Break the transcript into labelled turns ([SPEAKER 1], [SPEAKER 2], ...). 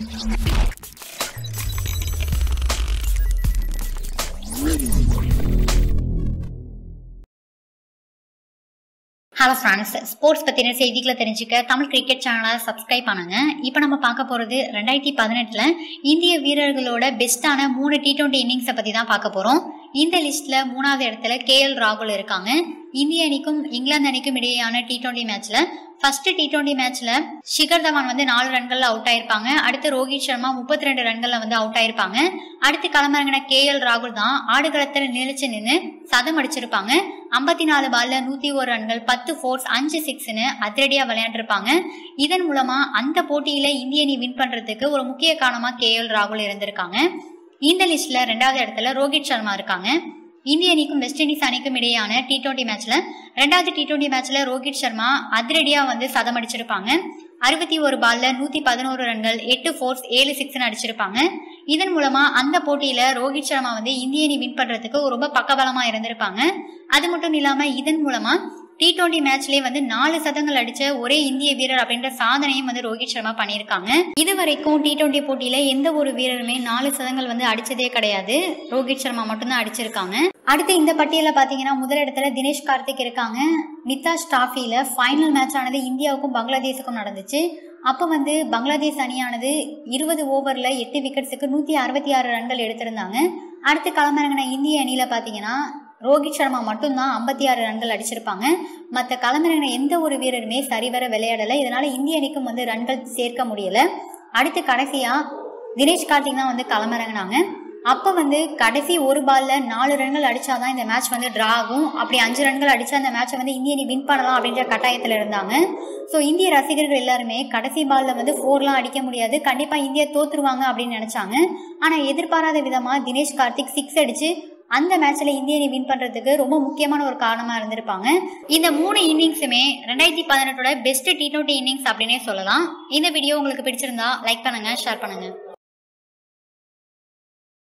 [SPEAKER 1] hello friends sports பற்றின செய்திகளை தெரிஞ்சுக்க தமிழ் கிரிக்கெட் சேனலை சப்ஸ்கிரைப் பண்ணுங்க இப்போ நம்ம பார்க்க போகிறது ரெண்டாயிரத்தி பதினெட்டில் இந்திய வீரர்களோட பெஸ்ட்டான மூணு டி டுவெண்ட்டி இன்னிங்ஸை பற்றி தான் பார்க்க போகிறோம் இந்த லிஸ்ட்டில் மூணாவது இடத்துல கேஎல் ராகுல் இருக்காங்க இந்திய அணிக்கும் இங்கிலாந்து அணிக்கும் இடையேயான டி டுவெண்ட்டி மேட்ச்சில் ஃபர்ஸ்ட் டி டுவெண்ட்டி மேட்ச்ல ஷிகர் தவான் வந்து நாலு ரன்கள்ல அவுட் ஆயிருப்பாங்க அடுத்து ரோஹித் சர்மா முப்பத்தி ரெண்டு ரன்கள்ல வந்து அவுட் ஆயிருப்பாங்க அடுத்து களமிறங்கின கே எல் ராகுல் தான் ஆடுகளத்தில் நிலைச்சு நின்று சதம் அடிச்சிருப்பாங்க ஐம்பத்தி நாலு பால்ல நூத்தி ஒரு ரன்கள் பத்து ஃபோர்ஸ் அஞ்சு சிக்ஸ்னு அதிரடியா விளையாண்டுருப்பாங்க இதன் மூலமா அந்த போட்டியில இந்திய அணி வின் பண்றதுக்கு ஒரு முக்கிய காரணமா கே எல் ராகுல் இருந்திருக்காங்க இந்த லிஸ்ட்ல ரெண்டாவது இடத்துல ரோஹித் சர்மா இருக்காங்க இந்திய அணிக்கும் வெஸ்ட் இண்டீஸ் அணிக்கும் இடையான டி டுவெண்ட்டி மேட்ச்ல ரெண்டாவது டி டுவெண்ட்டி மேட்ச்ல ரோஹித் சர்மா அதிரடியா வந்து சதம் அடிச்சிருப்பாங்க அறுபத்தி ஒரு பால்ல நூத்தி பதினோரு ரன்கள் எட்டு ஃபோர்ஸ் ஏழு சிக்ஸ்னு அடிச்சிருப்பாங்க இதன் மூலமா அந்த போட்டியில ரோஹித் சர்மா வந்து இந்திய அணி வின் பண்றதுக்கு ரொம்ப பக்கபலமா இருந்திருப்பாங்க அது மட்டும் இல்லாம இதன் மூலமா டி டுவெண்ட்டி மேட்ச்லயே வந்து நாலு சதங்கள் அடிச்ச ஒரே இந்திய வீரர் அப்படின்ற சாதனையும் வந்து ரோஹித் சர்மா பண்ணியிருக்காங்க இது வரைக்கும் டி டுவெண்ட்டி போட்டியில எந்த ஒரு வீரருமே நாலு சதங்கள் வந்து அடிச்சதே கிடையாது ரோஹித் சர்மா மட்டும்தான் அடிச்சிருக்காங்க அடுத்து இந்த பட்டியல பாத்தீங்கன்னா முதல் இடத்துல தினேஷ் கார்த்திக் இருக்காங்க நித்தாஷ் டிராஃபில ஃபைனல் மேட்ச் ஆனது இந்தியாவுக்கும் பங்களாதேஷுக்கும் நடந்துச்சு அப்போ வந்து பங்களாதேஷ் அணியானது இருபது ஓவரில் எட்டு விக்கெட்ஸுக்கு நூற்றி அறுபத்தி ஆறு ரன்கள் எடுத்திருந்தாங்க அடுத்து களமிறங்கின இந்திய அணியில் பார்த்தீங்கன்னா ரோஹித் சர்மா மட்டும்தான் ஐம்பத்தி ஆறு ரன்கள் அடிச்சிருப்பாங்க மற்ற களமிறங்கின எந்த ஒரு வீரருமே சரிவர விளையாடலை இதனால இந்திய அணிக்கும் வந்து ரன்கள் சேர்க்க முடியல அடுத்து கடைசியாக தினேஷ் கார்த்திக் தான் வந்து களமிறங்கினாங்க அப்போ வந்து கடைசி ஒரு பால்ல நாலு ரன்கள் அடிச்சாதான் இந்த மேட்ச் வந்து டிரா ஆகும் அப்படி அஞ்சு ரன்கள் அடிச்சா இந்த மேட்சை வந்து இந்திய அணி வின் பண்ணலாம் அப்படின்ற கட்டாயத்தில் இருந்தாங்க ஸோ இந்திய ரசிகர்கள் எல்லாருமே கடைசி பால்ல வந்து ஃபோர்லாம் அடிக்க முடியாது கண்டிப்பாக இந்தியா தோத்துருவாங்க அப்படின்னு நினைச்சாங்க ஆனால் எதிர்பாராத விதமாக தினேஷ் கார்த்திக் சிக்ஸ் அடிச்சு அந்த மேட்ச்ல இந்திய அணி வின் பண்றதுக்கு ரொம்ப முக்கியமான ஒரு காரணமா இருந்திருப்பாங்க இந்த மூணு இன்னிங்ஸுமே ரெண்டாயிரத்தி பதினெட்டோட பெஸ்ட் டி டுவெண்ட்டி இன்னிங்ஸ் அப்படின்னே சொல்லலாம் இந்த வீடியோ உங்களுக்கு பிடிச்சிருந்தா லைக் பண்ணுங்க ஷேர் பண்ணுங்க